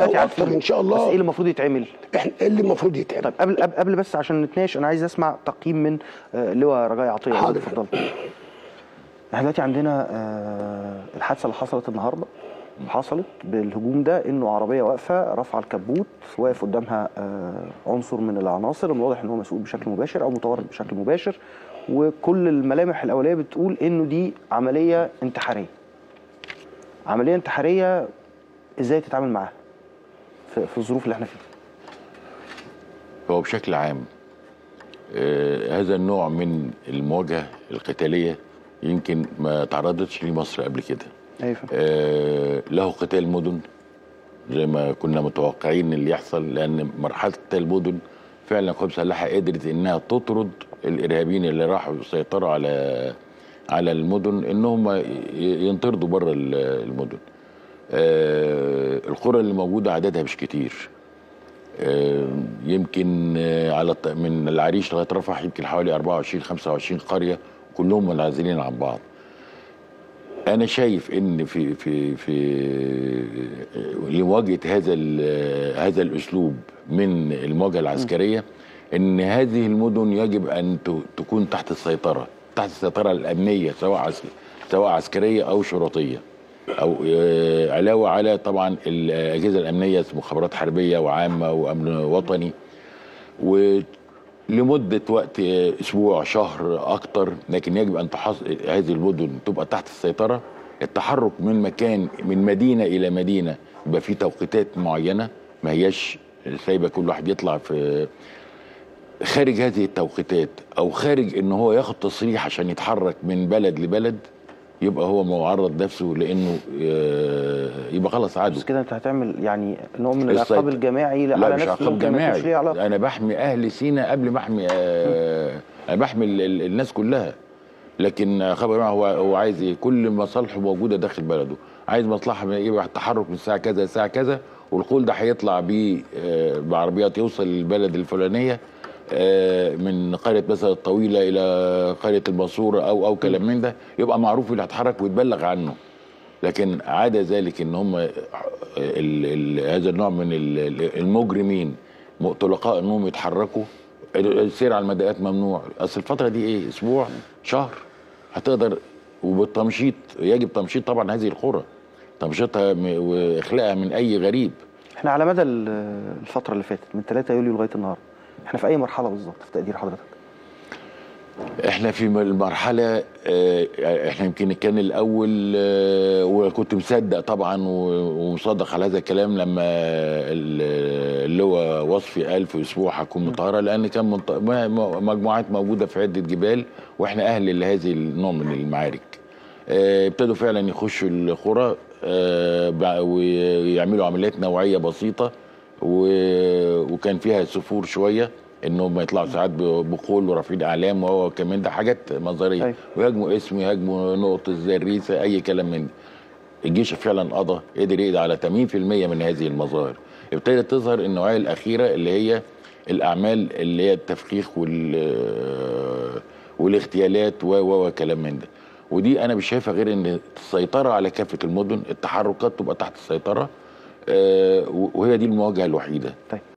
دلوقتي او اكتر عارفين. ان شاء بس ايه الله اللي المفروض يتعمل احنا إيه اللي المفروض يتعمل طيب قبل قبل- قبل بس عشان نتناقش انا عايز اسمع تقييم من آه، لواء رجاء عطيه حاضر. اتفضل احنا دلوقتي عندنا آه، الحادثه اللي حصلت النهارده حصلت بالهجوم ده انه عربيه واقفه رافعه الكبوت واقف قدامها آه، عنصر من العناصر الواضح ان هو مسؤول بشكل مباشر او متورط بشكل مباشر وكل الملامح الاوليه بتقول انه دي عمليه انتحاريه عمليه انتحاريه ازاي تتعامل معاها في في الظروف اللي احنا فيها هو بشكل عام آه، هذا النوع من المواجهه القتاليه يمكن ما تعرضتش لمصر قبل كده ايوه فندم. آه، له قتال مدن زي ما كنا متوقعين اللي يحصل لان مرحله قتال المدن فعلا القوات المسلحه قدرت انها تطرد الارهابيين اللي راحوا يسيطروا على على المدن انهم ي- ينطردوا بره ال- المدن. آه، القرى اللي موجوده عددها مش كتير. آه، يمكن آه، على الط- من العريش لغايه رفح يمكن حوالي 24 25 قريه كلهم منعزلين عن بعض. انا شايف ان في في في لمواجهه هذا ال- هذا الاسلوب من المواجهه العسكريه ان هذه المدن يجب ان ت- تكون تحت السيطره تحت السيطره الامنيه سواء عسكريه سواء عسكريه او شرطيه او آه، علاوه على طبعا الاجهزه الامنيه مخابرات حربيه وعامه وامن وطني ولمده وقت آه، اسبوع شهر اكتر لكن يجب ان تحص... هذه المدن تبقى تحت السيطره التحرك من مكان من مدينه الى مدينه يبقى في توقيتات معينه ما هياش سايبه كل واحد يطلع في خارج هذه التوقيتات او خارج ان هو ياخد تصريح عشان يتحرك من بلد لبلد يبقى هو معرض نفسه لانه آه، يبقى خلاص عدو بس كده انت هتعمل يعني نوع من السيطرة. العقاب الجماعي لا على مش ناس عقاب ممكن ما يكونش ليها جماعي علاقه انا بحمي اهل سينا قبل ما احمي آه انا بحمي ال- ال- الناس كلها لكن خبر جماعي هو هو عايز ايه كل مصالحه موجوده داخل بلده عايز مصلحه من يبقى التحرك من الساعه كذا للساعه كذا والقول ده هيطلع بيه آه، بعربيات يوصل للبلد الفلانيه آه، من قريه مثلا الطويله الى قريه المنصوره او او كلام من ده يبقى معروف اللي هيتحرك ويتبلغ عنه لكن عدا ذلك ان هم ال ال هذا النوع من ال- ال- المجرمين مطلقاء انهم يتحركوا السير على المضايقات ممنوع اصل الفتره دي ايه اسبوع شهر هتقدر وبالتمشيط يجب تمشيط طبعا هذه القرى تمشيطها م- واخلاءها من اي غريب احنا على مدى ال- الفتره اللي فاتت من 3 يوليو لغايه النهارده احنا في اي مرحله بالظبط في تقدير حضرتك احنا في المرحله اه، احنا يمكن كان الاول اه، وكنت مصدق طبعا و- ومصدق على هذا الكلام لما ال- اللي هو وصفي قال في اسبوع هتكون مطهره لان كان منط- م- م- مجموعات موجوده في عده جبال واحنا اهل لهذه النوع من المعارك اه، ابتدوا فعلا يخشوا القرى اه، بع- ويعملوا عمليات نوعيه بسيطه و- وكان فيها سفور شويه انهم يطلعوا ساعات ب- بقول ورافعين اعلام وهو كمان ده حاجات نظريه أيوة. ويهاجموا اسم يهاجموا نقطه زي الريسه اي كلام من ده الجيش فعلا قضى قدر يقضي على 80% من هذه المظاهر ابتدت تظهر النوعيه الاخيره اللي هي الاعمال اللي هي التفخيخ وال والاغتيالات و و وكلام من ده ودي انا مش شايفها غير ان السيطره على كافه المدن التحركات تبقى تحت السيطره آه، وهي دي المواجهه الوحيده طيب